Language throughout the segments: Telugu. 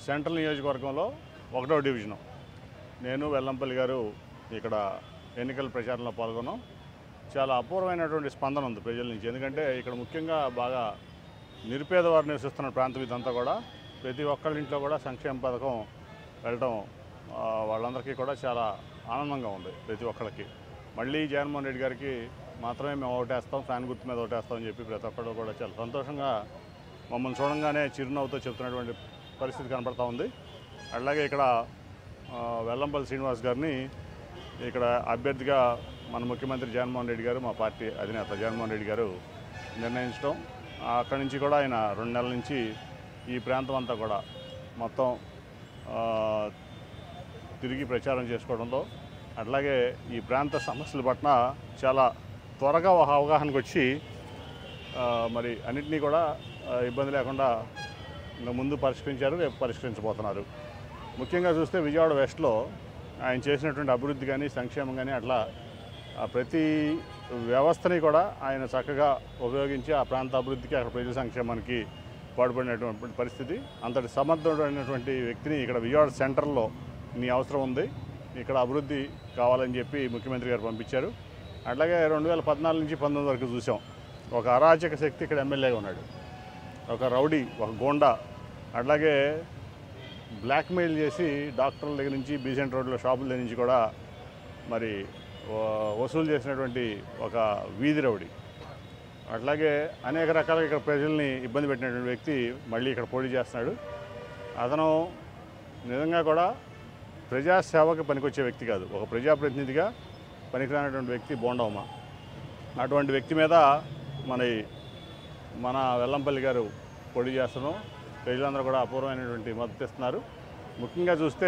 సెంట్రల్ నియోజకవర్గంలో ఒకటో డివిజను నేను వెల్లంపల్లి గారు ఇక్కడ ఎన్నికల ప్రచారంలో పాల్గొన్నాం చాలా అపూర్వమైనటువంటి స్పందన ఉంది ప్రజల నుంచి ఎందుకంటే ఇక్కడ ముఖ్యంగా బాగా నిరుపేద వారు నివసిస్తున్న ప్రాంతం ఇదంతా కూడా ప్రతి ఒక్కళ్ళ ఇంట్లో కూడా సంక్షేమ పథకం వెళ్ళటం ఆ, వాళ్ళందరికీ కూడా చాలా ఆనందంగా ఉంది ప్రతి ఒక్కళ్ళకి మళ్ళీ జగన్మోహన్ రెడ్డి గారికి మాత్రమే మేము ఓటేస్తాం ఫ్యాన్ గుర్తు మీద ఓటేస్తాం అని చెప్పి ప్రతి ఒక్కళ్ళు కూడా చాలా సంతోషంగా మమ్మల్ని చూడంగానే చిరునవ్వుతో చెప్తున్నటువంటి పరిస్థితి కనపడతా ఉంది అలాగే ఇక్కడ ఆ, వెల్లంపల్లి శ్రీనివాస్ గారిని ఇక్కడ అభ్యర్థిగా మన ముఖ్యమంత్రి జగన్మోహన్ రెడ్డి గారు మా పార్టీ అధినేత జగన్మోహన్ రెడ్డి గారు నిర్ణయించడం అక్కడి నుంచి కూడా ఆయన రెండు నెలల నుంచి ఈ ప్రాంతం అంతా కూడా మొత్తం ఆ, తిరిగి ప్రచారం చేసుకోవడంతో అట్లాగే ఈ ప్రాంత సమస్యల పట్ల చాలా త్వరగా ఒక అవగాహనకు వచ్చి ఆ, మరి అన్నింటినీ కూడా ఆ, ఇబ్బంది లేకుండా ఇంకా ముందు పరిష్కరించారు రేపు పరిష్కరించబోతున్నారు ముఖ్యంగా చూస్తే విజయవాడ వెస్ట్లో ఆయన చేసినటువంటి అభివృద్ధి కానీ సంక్షేమం కానీ అట్లా ఆ ప్రతి వ్యవస్థని కూడా ఆయన చక్కగా ఉపయోగించి ఆ ప్రాంత అభివృద్ధికి అక్కడ ప్రజల సంక్షేమానికి పాటుపడినటువంటి పరిస్థితి అంతటి సమర్థుడైనటువంటి వ్యక్తిని ఇక్కడ విజయవాడ సెంటర్లో నీ అవసరం ఉంది ఇక్కడ అభివృద్ధి కావాలని చెప్పి ముఖ్యమంత్రి గారు పంపించారు అట్లాగే రెండు వేల పద్నాలుగు నుంచి పంతొమ్మిది వరకు చూసాం ఒక అరాచక శక్తి ఇక్కడ ఎమ్మెల్యేగా ఉన్నాడు ఒక రౌడీ ఒక గోండా అట్లాగే బ్లాక్మెయిల్ చేసి డాక్టర్ల దగ్గర నుంచి బీసెంట్ రోడ్లో షాపుల దగ్గర నుంచి కూడా మరి వ- వసూలు చేసినటువంటి ఒక వీధి రౌడీ అట్లాగే అనేక రకాలుగా ఇక్కడ ప్రజల్ని ఇబ్బంది పెట్టినటువంటి వ్యక్తి మళ్ళీ ఇక్కడ పోటీ చేస్తున్నాడు అతను నిజంగా కూడా ప్రజాసేవకి పనికొచ్చే వ్యక్తి కాదు ఒక ప్రజాప్రతినిధిగా పనికిరానటువంటి వ్యక్తి బోండమ్మ అటువంటి వ్యక్తి మీద మన మన వెల్లంపల్లి గారు పోటీ చేస్తున్నాం ప్రజలందరూ కూడా అపూర్వమైనటువంటి మద్దతు ఇస్తున్నారు ముఖ్యంగా చూస్తే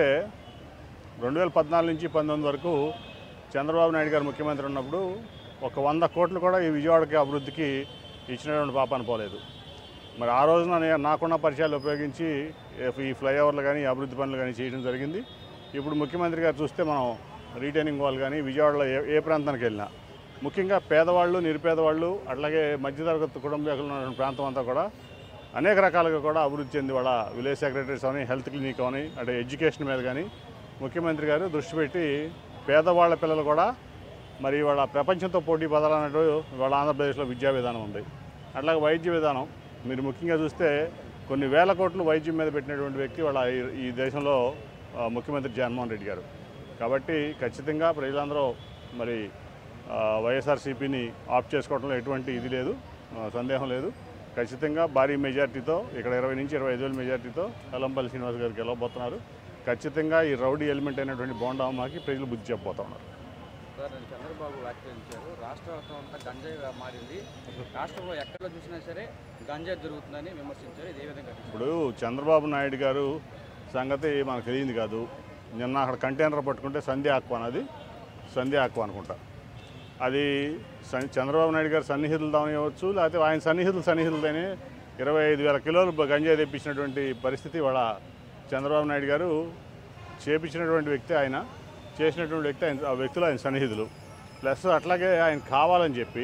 రెండు వేల పద్నాలుగు నుంచి పంతొమ్మిది వరకు చంద్రబాబు నాయుడు గారు ముఖ్యమంత్రి ఉన్నప్పుడు ఒక వంద కోట్లు కూడా ఈ విజయవాడకి అభివృద్ధికి ఇచ్చినటువంటి పాపాన పోలేదు మరి ఆ రోజున నే- నాకున్న పరిచయాలు ఉపయోగించి ఈ ఫ్లైఓవర్లు కానీ ఈ అభివృద్ధి పనులు కానీ చేయడం జరిగింది ఇప్పుడు ముఖ్యమంత్రి గారు చూస్తే మనం రీటైనింగ్ వాల్ కానీ విజయవాడలో ఏ ఏ ప్రాంతానికి వెళ్ళినా ముఖ్యంగా పేదవాళ్ళు నిరుపేదవాళ్ళు అట్లాగే మధ్యతరగతి కుటుంబీకులు ఉన్నటువంటి ప్రాంతం అంతా కూడా అనేక రకాలుగా కూడా అభివృద్ధి చెంది వాళ్ళ విలేజ్ సెక్రటరీస్ అని హెల్త్ క్లినిక్ అని అంటే ఎడ్యుకేషన్ మీద కానీ ముఖ్యమంత్రి గారు దృష్టి పెట్టి పేదవాళ్ళ పిల్లలు కూడా మరి వాళ్ళ ప్రపంచంతో పోటీ పడాలన్నట్టు వాళ్ళ ఆంధ్రప్రదేశ్లో విద్యా విధానం ఉంది అట్లాగే వైద్య విధానం మీరు ముఖ్యంగా చూస్తే కొన్ని వేల కోట్లు వైద్యం మీద పెట్టినటువంటి వ్యక్తి వాళ్ళ ఈ- ఈ దేశంలో ఆ, ముఖ్యమంత్రి జగన్మోహన్ రెడ్డి గారు కాబట్టి ఖచ్చితంగా ప్రజలందరూ మరి ఆ, వైఎస్ఆర్సీపీని ఆఫ్ చేసుకోవడంలో ఎటువంటి ఇది లేదు ఆ, సందేహం లేదు ఖచ్చితంగా భారీ మెజార్టీతో ఇక్కడ ఇరవై నుంచి ఇరవై ఐదు వేల మెజార్టీతో వెల్లంపల్లి శ్రీనివాస్ గారికి గెలవబోతున్నారు ఖచ్చితంగా ఈ రౌడీ ఎలిమెంట్ అయినటువంటి బోండామాకి ప్రజలు బుద్ధి చెప్పబోతా ఉన్నారు సార్ నేను చంద్రబాబు వ్యాఖ్యానించారు రాష్ట్ర వ్యాప్తం అంతా గంజాయి మారింది రాష్ట్రంలో ఎక్కడ చూసినా సరే గంజాయి దొరుకుతుందని విమర్శించారు ఇది ఏ విధంగా ఇప్పుడు చంద్రబాబు నాయుడు గారు సంగతి మనకు తెలియదు కాదు నిన్న అక్కడ కంటైనర్ పట్టుకుంటే సంధ్య ఆక్వాన్ అది సంధ్య ఆక్వా అనుకుంటా అది సన్- చంద్రబాబు నాయుడు గారు సన్నిహితులు దానివ్వచ్చు లేకపోతే ఆయన సన్నిహితులు సన్నిహితులతోనే ఇరవై ఐదు వేల కిలోలు బ- గంజాయి తెప్పించినటువంటి పరిస్థితి వాళ్ళ చంద్రబాబు నాయుడు గారు చేపించినటువంటి వ్యక్తి ఆయన చేసినటువంటి వ్యక్తి ఆయన ఆ వ్యక్తులు ఆయన సన్నిహితులు ప్లస్ అట్లాగే ఆయన కావాలని చెప్పి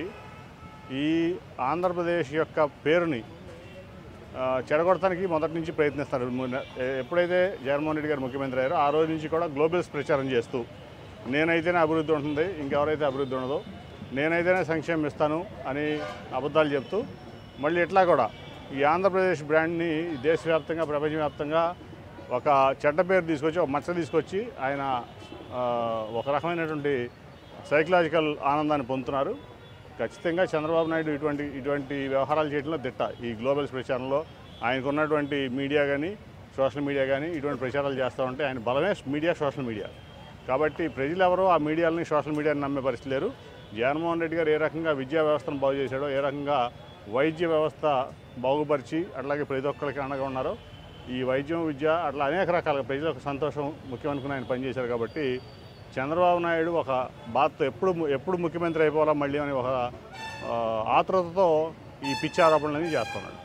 ఈ ఆంధ్రప్రదేశ్ యొక్క పేరుని ఆ, చెడగొడటానికి మొదటి నుంచి ప్రయత్నిస్తారు ము- ఎ- ఎప్పుడైతే జగన్మోహన్ రెడ్డి గారు ముఖ్యమంత్రి అయ్యారో ఆ రోజు నుంచి కూడా గ్లోబల్స్ ప్రచారం చేస్తూ నేనైతేనే అభివృద్ధి ఉంటుంది ఇంకెవరైతే అభివృద్ధి ఉండదు నేనైతేనే సంక్షేమం ఇస్తాను అని అబద్ధాలు చెప్తూ మళ్ళీ ఇట్లా కూడా ఈ ఆంధ్రప్రదేశ్ బ్రాండ్ని దేశవ్యాప్తంగా ప్రపంచవ్యాప్తంగా ఒక చెడ్డ పేరు తీసుకొచ్చి ఒక మచ్చ తీసుకొచ్చి ఆయన ఆ, ఒక రకమైనటువంటి సైకలాజికల్ ఆనందాన్ని పొందుతున్నారు ఖచ్చితంగా చంద్రబాబు నాయుడు ఇటువంటి ఇటువంటి వ్యవహారాలు చేయడంలో దిట్ట ఈ గ్లోబల్స్ ప్రచారంలో ఆయనకు ఉన్నటువంటి మీడియా కానీ సోషల్ మీడియా కానీ ఇటువంటి ప్రచారాలు చేస్తూ ఉంటే ఆయన బలమే మీడియా సోషల్ మీడియా కాబట్టి ప్రజలు ఎవరో ఆ మీడియాలని సోషల్ మీడియాని నమ్మే పరిస్థితి లేరు జగన్మోహన్ రెడ్డి గారు ఏ రకంగా విద్యా వ్యవస్థను బాగు చేశాడో ఏ రకంగా వైద్య వ్యవస్థ బాగుపరిచి అట్లాగే ప్రతి ఒక్కరికి అండగా ఉన్నారో ఈ వైద్యం విద్య అట్లా అనేక రకాల ప్రజలకు సంతోషం ముఖ్యమనుకుని ఆయన పనిచేశారు కాబట్టి చంద్రబాబు నాయుడు ఒక బాధతో ఎప్పుడు ఎప్పుడు ముఖ్యమంత్రి అయిపోవాలా మళ్ళీ అని ఒక ఆ, ఆతృతతో ఈ పిచ్చి ఆరోపణలన్నీ చేస్తున్నాడు